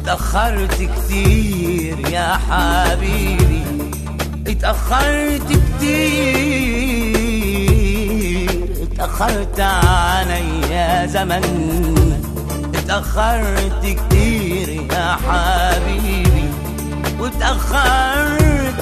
اتأخرت كتير يا حبيبي اتأخرت كتير اتأخرت علي يا زمن اتأخرت كتير يا حبيبي واتأخرت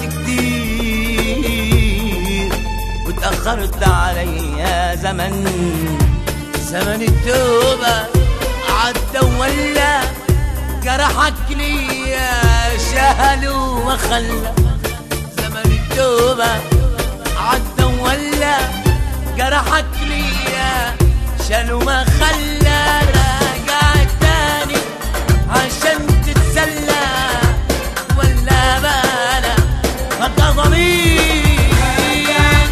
كتير واتأخرت علي يا زمن زمن التوبة عدى ولا جرحك لي يا شهل وخلى زمن التوبة عدى ولا جرحك لي يا شال وما خلى راجع تاني عشان تتسلى ولا بلا بقى ضمير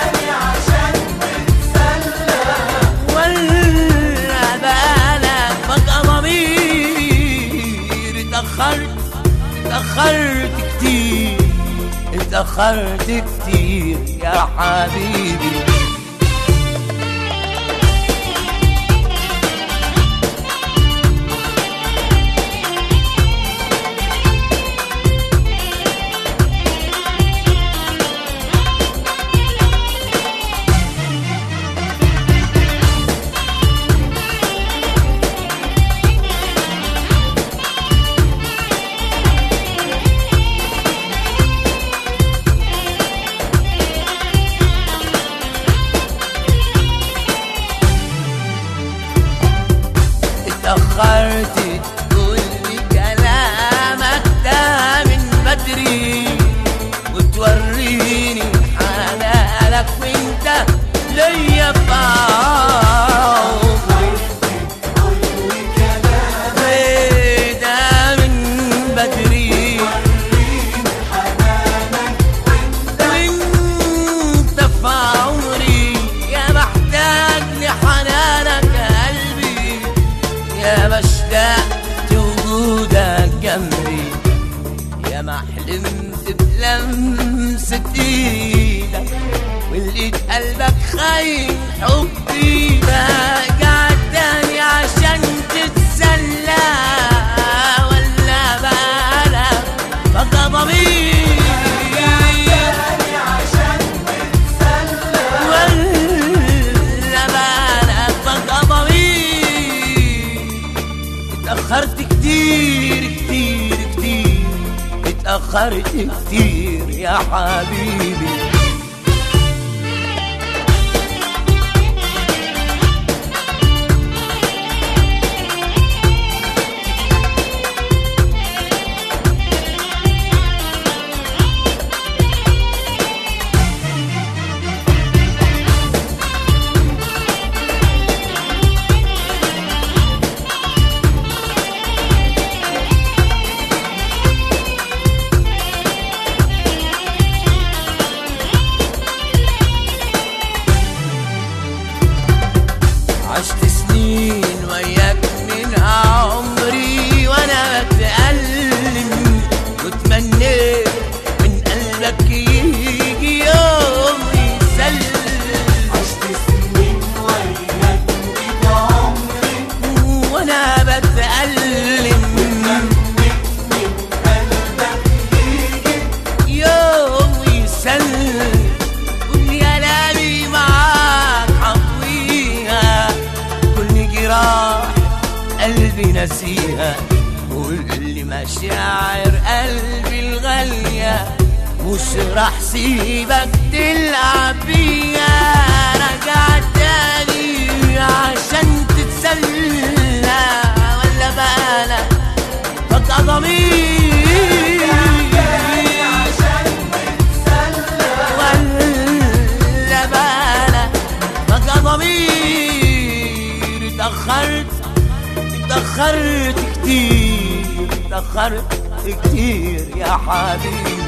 ولا بالك بقى ضمير اتأخرت اتأخرت كتير اتأخرت كتير يا حبيبي اتأخرت تقول لي كلامك ده من بدري وتوريني حلالك وانت ليا في عمري إيه ده من بدري وانت في عمري يا محتاج لحنانك يا قلبي يا مشتاق وجودك جنبي يا ما حلمت بلمسة ايدك ولقيت قلبك خاين حبي برجع تاني عشان تتسلى ولا بقى بقى ضمير ولا بالك بقى ضمير اتأخرت كتير كتير كتير اتأخرت كتير يا حبيبي عشت سنين وياك من عمري وانا بتألم وتمنيت من قلبك يجي يوم يسلم عشت سنين وياك بيك عمري وانا بتألم من قلبك يجي يوم يسلم قول يا لابي معاك حطويها كل جراح قلبي نسيها كل مشاعر قلبي الغالية مش راح سيبك تلعب بيها رجع تاني عشان تتسلى ولا بالك بقى ضمير عشان تتسلى ولا بالك بقى ضمير اتأخرت اتأخرت كتير اتأخرت كتير يا حبيبي